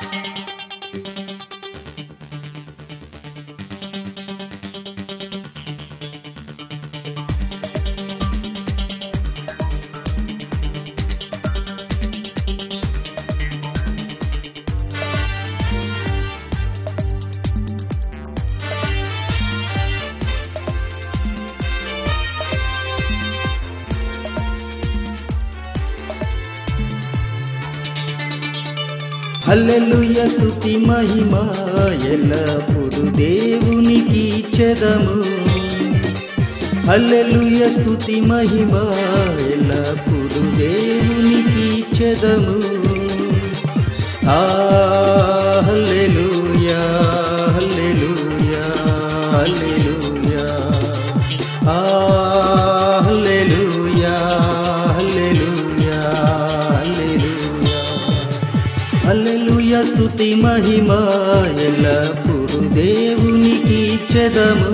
హల్లెలూయ స్తుతి మహిమ ఎల్లప్పుడు దేవునికి ఇచ్చెదము హల్లెలూయ స్తుతి మహిమ ఎల్లప్పుడు దేవునికి ఇచ్చెదము ఆ హల్లెలూయా హల్లెలూయా హల్లెలూయా ఆ హల్లెలూయా హల్లెలూయా హల్లెలూయా హల్లెలూయా స్తుతి మహిమ ఎల్లప్పుడు దేవునికి ఇచ్చెదము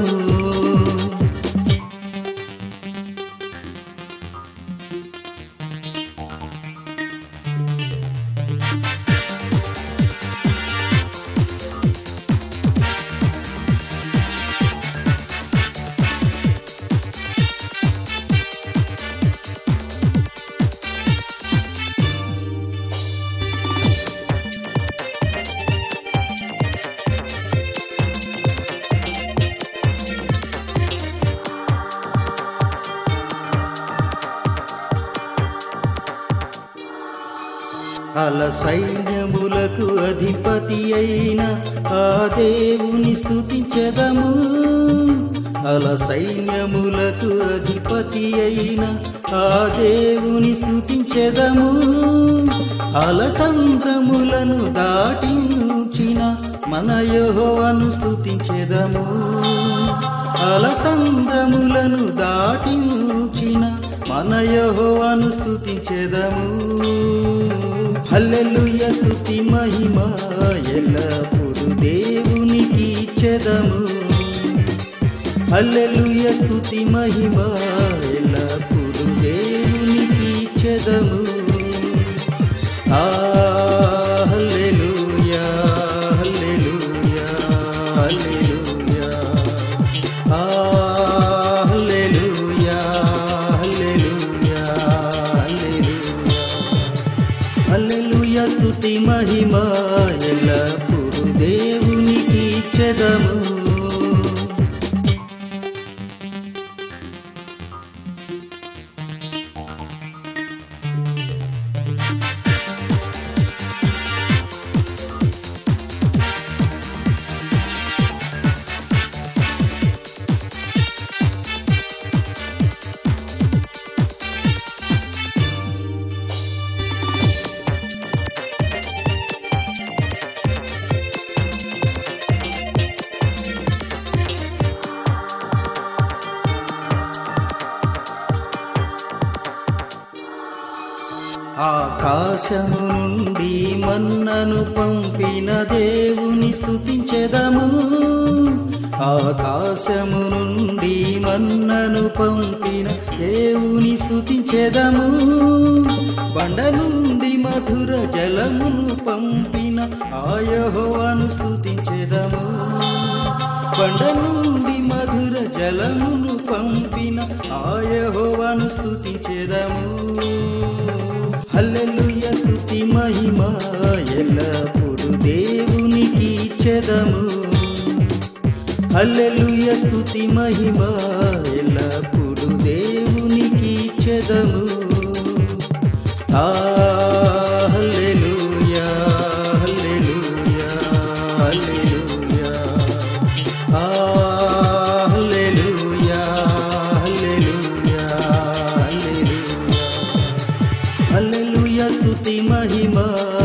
అల సైన్యములకు అధిపతి అయిన ఆ దేవుని స్తుతించదము అల సైన్యములకు అధిపతి అయిన ఆ దేవుని స్తుతించెదము అలసంద్రములను దాటించిన మన యెహోవాను స్తుతించెదము అలసంద్రములను దాటించిన మన యెహోవాను స్తుతించెదము హల్లెలూయ స్తుతి మహిమ ఎల్లప్పుడు దేవునికి ఇచ్చెదము హల్లెలూయ స్తుతి మహిమ ఎల్లప్పుడు దేవునికి ఇచ్చెదము ఆ హల్లెలూయా హల్లెలూయా హల్లెలూయా ఆ హల్లెలూయా హల్లెలూయా హల్లెలూయా హల్లెలూయా స్తుతి మహిమ ఎల్లప్పుడు దేవునికి ఇచ్చెదము ఆకాశము నుండి మన్నను పంపిన దేవుని స్తుతించెదము ఆకాశము నుండి మన్నను పంపిన దేవుని స్తుతించెదము బండ నుండి మధుర జలమును పంపిన ఆయహోవాను స్తుతించెదము బండ నుండి మధుర జలమును పంపిన ఆయహోవాను స్తుతించెదము హల్లెలూయ స్తుతి మహిమ ఎల్లప్పుడు దేవునికి ఇచ్చెదము హల్లెలూయ స్తుతి మహిమ ఎల్లప్పుడు దేవునికి ఇచ్చెదము ఆ హల్లెలూయా హల్లెలూయా హల్లెలూయా ఆ హల్లెలూయా హల్లెలూయా హల్లెలూయా హల్లెలూయా స్తుతి మహిమ